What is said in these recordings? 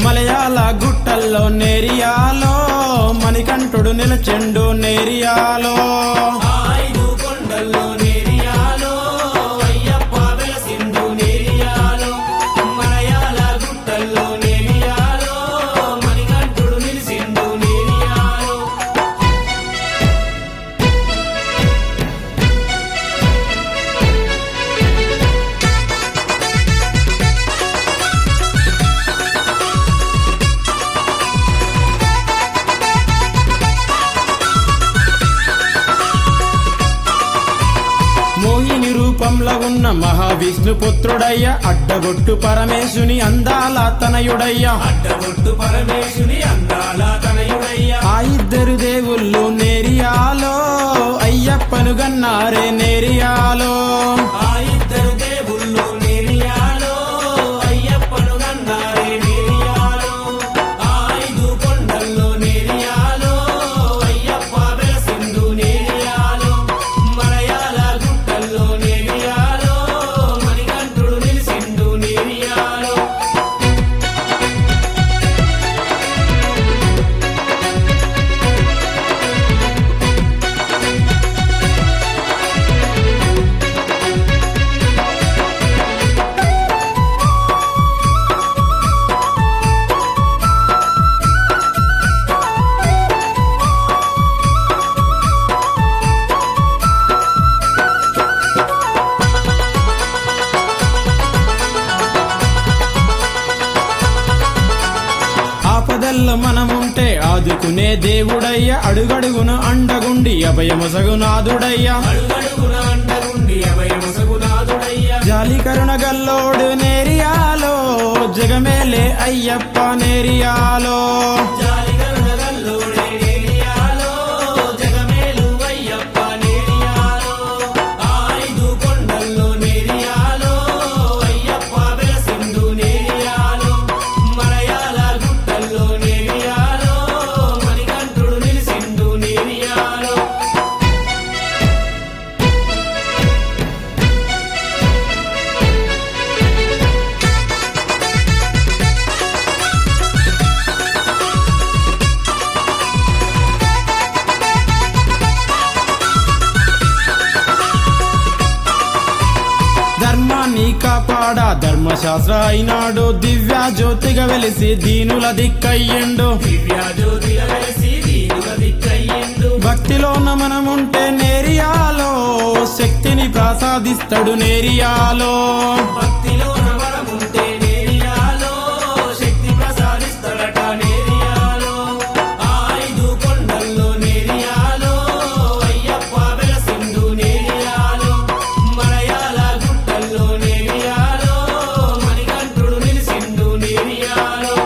మలయాళ గుట్టల్లో నేరియాలో మణికంఠుడు నిలచెండు నేరియాలో ఐదు కొండల్లో నేరియాలో అయ్యప్ప వెలసిందు నేరియాలో మలయాళ గుట్టల్లో నేరియాలో మణికంఠుడు నిలిసిండు నేరియాలో మోహిని రూపంలో ఉన్న మహావిష్ణు పుత్రుడయ్య అడ్డగొట్టు పరమేశుని అందాల తనయుడయ్య అడ్డగొట్టు పరమేశుని అందాల తనయుడయ్యా ఆ ఇద్దరు దేవుళ్ళు నేరియాలో అయ్యప్పను గన్నారే నేరియాలో ఆ ఇద్దరు దేవుళ్ళు నేరియాలో అయ్యప్పను గన్నారే నేరియాలో ఆ ఐదు కొండల్లో నేరియాలో అయ్యప్ప వెలసిందు నేరియాలో మలయాళ గుట్టల్లో నేరియాలో మణికంఠుడు నిలిసిండు నేరియాలో ఆపదల్లో మనముంటే ఆదుకునే దేవుడయ్య అడుగడుగున అండగుండి అభయమసగునాథుడయ్య అడుగడుగున అండగుండి అభయమసగునాథుడయ్యా జాలి కరుణ గల్లోడు నేరియాలో జగమేలే అయ్యప్ప నేరియాలో జాలిగరుడగల్లోడే నేరియాలో, జగమేలు అయ్యప్ప నేరియాలో, ఆ ఐదు కొండల్లో నేరియాలో, అయ్యప్ప వెలసిండు నేరియాలో, మలయాళ గుట్టల్లో నేరియాలో, మణికంఠుడు నిలిసిండు నేరియాలో ధర్మాన్ని కాపాడా ధర్మశాస్త్ర అయినాడు దివ్య జ్యోతిగా వెలిసి దీనుల దిక్కయ్యండు దివ్యాజ్యోతిగా వెలసి దీనుల దిక్కయ్యిండు భక్తిలోన మనముంటే నేరియాలో శక్తిని ప్రసాదిస్తాడు నేరియాలో భక్తిలో నవరముంటే నేరియాలో శక్తి ప్రసాదిస్తాడట నేరియాలో ఆ ఐదు కొండల్లో నేరియాలో అయ్యప్ప వెలసిండు నేరియాలో మలయాళ గుట్టల్లో నేరియాలో మణికంఠుడు నిలిసిండు నేరియాలో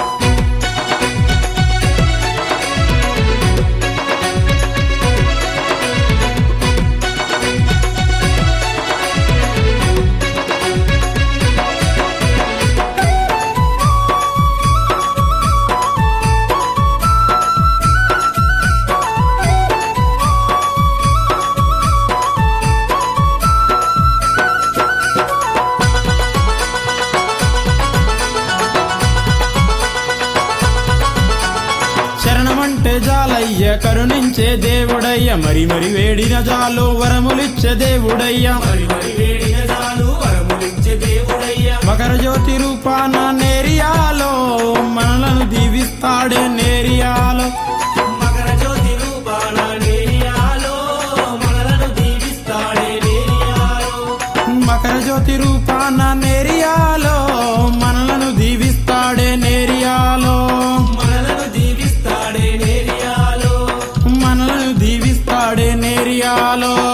శరణమంటే జాలయ్య కరుణించే దేవుడయ్య మరి మరి వేడిన జాలు వరములిచ్చే దేవుడయ్య మరి మరి వేడిన చాలు వరములిచ్చే దేవుడయ్యా మకర జ్యోతి రూపాన నేరియాలో మనలను దీవిస్తాడే నేరియాలో మకర జ్యోతి రూపాన నేరియాలో మనలను దీవిస్తాడే నేరియాలో మకర జ్యోతి రూపాన నేరియాలో మనలను దీవిస్తాడే నేరియాలో మనలను దీవిస్తాడే నేరియాలో మనలను దీవిస్తాడే నేరియాలో